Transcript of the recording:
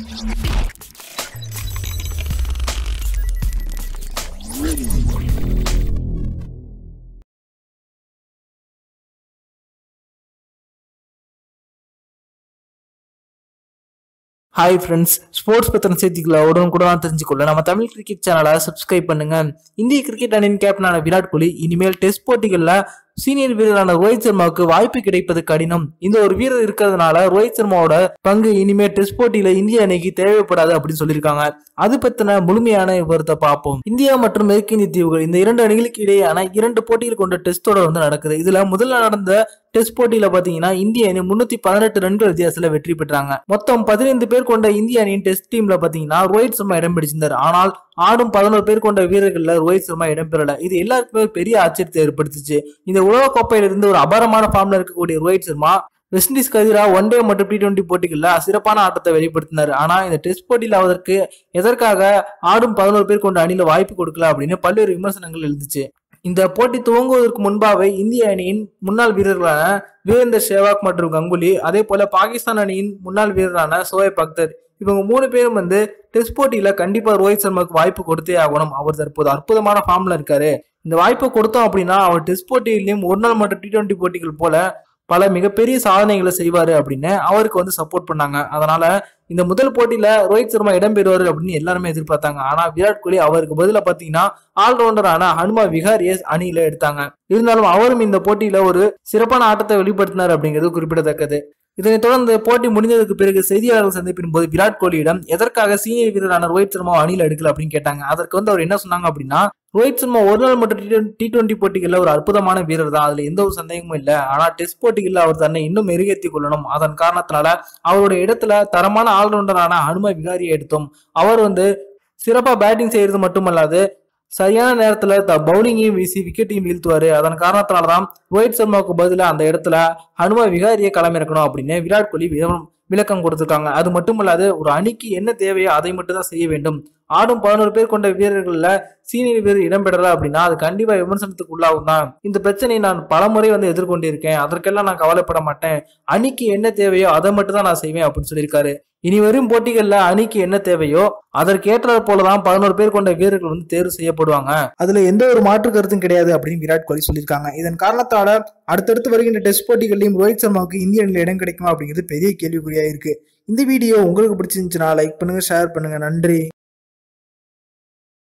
hi friends sports பத்தின செய்திகளை உடனுக்குடன் தெரிஞ்சுக்கொள்ள நம்ம தமிழ் கிரிக்கெட் சேனலை சப்ஸ்கிரைப் பண்ணுங்க இந்திய கிரிக்கெட் அணியின் கேப்டனான விராட் கோலி இனிமேல் டெஸ்ட் போட்டிகளில் சீனியர் வீரரான ரோஹித் சர்மாவுக்கு வாய்ப்பு கிடைப்பது கடினம் இந்த ஒரு வீரர் இருக்கிறதுனால ரோஹித் சர்மாவோட பங்கு இனிமேல் டெஸ்ட் போட்டியில இந்திய அணிக்கு தேவைப்படாது அப்படின்னு சொல்லியிருக்காங்க அது பத்தின முழுமையான விவரத்தை பார்ப்போம் இந்தியா மற்றும் மேற்கிந்திய தீவுகள் இந்த இரண்டு அணிகளுக்கு இடையேயான இரண்டு போட்டிகள் கொண்ட டெஸ்ட் தொடர் வந்து நடக்குது இதுல முதல்ல நடந்த டெஸ்ட் போட்டியில பாத்தீங்கன்னா இந்திய அணி முன்னூத்தி பதினெட்டு ரன்கள் வித்தியாசத்துல வெற்றி பெற்றாங்க மொத்தம் பதினைந்து பேர் கொண்ட இந்திய அணியின் டெஸ்ட் டீம்ல பாத்தீங்கன்னா ரோஹித் சர்மா இடம் பிடிச்சிருந்தார் ஆனால் ஆடும் பதினோரு பேர் கொண்ட வீரர்கள்ல ரோஹித் சர்மா இடம்பெறல இது எல்லாருக்குமே பெரிய ஆச்சரியத்தை ஏற்படுத்துச்சு இந்த உலக கோப்பையில இருந்து ஒரு அபாரமான ஃபார்ம்ல இருக்கக்கூடிய ரோஹித் சர்மா வெஸ்ட் இண்டீஸ்க்கு எதிராக ஒன் டே மற்றும் டி டுவெண்டி போட்டிகளில் சிறப்பான ஆட்டத்தை வெளிப்படுத்தினார் ஆனா இந்த டெஸ்ட் போட்டியில் அவருக்கு எதற்காக ஆடும் பதினோரு பேர் கொண்ட அணியில வாய்ப்பு கொடுக்கல அப்படின்னு பல்வேறு விமர்சனங்கள் எழுந்துச்சு இந்த போட்டி துவங்குவதற்கு முன்பாகவே இந்திய அணியின் முன்னாள் வீரர்களான வீரேந்தர் சேவாக் மற்றும் கங்குலி அதே போல பாகிஸ்தான் அணியின் முன்னாள் வீரரான சோயப் அக்தர் இவங்க மூணு பேரும் வந்து டெஸ்ட் போட்டியில கண்டிப்பா ரோஹித் சர்மாவுக்கு வாய்ப்பு கொடுத்தே ஆகணும் அவர் தற்போது அற்புதமான ஃபார்ம்ல இருக்காரு இந்த வாய்ப்பை கொடுத்தோம் அப்படின்னா அவர் டெஸ்ட் போட்டியிலையும் ஒரு நாள் மற்றும் டி டுவெண்டி போட்டிகள் போல பல மிகப்பெரிய சாதனைகளை செய்வாரு அப்படின்னு அவருக்கு வந்து சப்போர்ட் பண்ணாங்க அதனால இந்த முதல் போட்டியில ரோஹித் சர்மா இடம்பெறுவாரு அப்படின்னு எல்லாருமே எதிர்பார்த்தாங்க ஆனா விராட் கோலி அவருக்கு பதிலா பாத்தீங்கன்னா ஆல்ரவுண்டரான ஹனுமா விகாரியஸ் அணியில எடுத்தாங்க இருந்தாலும் அவரும் இந்த போட்டியில ஒரு சிறப்பான ஆட்டத்தை வெளிப்படுத்தினார் அப்படிங்கிறது குறிப்பிடத்தக்கது இதனைத் தொடர்ந்து போட்டி முடிந்ததுக்கு பிறகு செய்தியாளர்கள் சந்திப்பின் போது விராட் கோலியிடம் எதற்காக சீனியர் வீரரான ரோஹித் சர்மா அணியில் எடுக்கல அப்படின்னு கேட்டாங்க அதற்கு வந்து அவர் என்ன சொன்னாங்க அப்படின்னா ரோஹித் சர்மா ஒரு நாள் மட்டும் டி டுவெண்டி போட்டிகளில் ஒரு அற்புதமான வீரர் தான் அதுல எந்த ஒரு சந்தேகமும் இல்லை ஆனா டெஸ்ட் போட்டிகளில் அவர் தன்னை இன்னும் மெருகேற்றி கொள்ளணும் அதன் காரணத்தினால அவருடைய இடத்துல தரமான ஆல்ரவுண்டரான ஹனுமா விகாரியை எடுத்தோம் அவர் வந்து சிறப்பா பேட்டிங் செய்யறது மட்டுமல்லாது சரியான நேரத்துல த பவுலிங்கையும் வீசி விக்கெட்டையும் வீழ்த்துவாரு அதன் காரணத்தினால தான் ரோஹித் சர்மாவுக்கு பதிலாக அந்த இடத்துல ஹனுமா விகாரியை களமிறக்கணும் அப்படின்னு விராட் கோலி விதம் விளக்கம் கொடுத்திருக்காங்க அது மட்டுமல்லாது ஒரு அணிக்கு என்ன தேவையோ அதை மட்டும் தான் செய்ய வேண்டும் ஆடும் பதினோரு பேர் கொண்ட வீரர்கள்ல சீனியர் வீரர் இடம்பெறல அப்படின்னா அது கண்டிப்பா விமர்சனத்துக்கு உள்ளாகும் தான் இந்த பிரச்சனையை நான் பலமுறை வந்து எதிர்கொண்டிருக்கேன் அதற்கெல்லாம் நான் கவலைப்பட மாட்டேன் அணிக்கு என்ன தேவையோ அதை மட்டும் தான் நான் செய்வேன் அப்படின்னு சொல்லியிருக்காரு இனி வரும் போட்டிகள்ல அணிக்கு என்ன தேவையோ அதற்கேற்றது போலதான் பதினோரு பேர் கொண்ட வீரர்கள் வந்து தேர்வு செய்யப்படுவாங்க அதுல எந்த ஒரு மாற்று கருத்தும் கிடையாது அப்படின்னு விராட் கோலி சொல்லியிருக்காங்க இதன் காரணத்தால அடுத்தடுத்து வருகின்ற டெஸ்ட் போட்டிகளையும் ரோஹித் சர்மாவுக்கு இந்திய அணியில் இடம் கிடைக்குமா அப்படிங்கிறது பெரிய கேள்விக்குறியா இருக்கு இந்த வீடியோ உங்களுக்கு பிடிச்சிருந்துச்சுன்னா லைக் பண்ணுங்க ஷேர் பண்ணுங்க நன்றி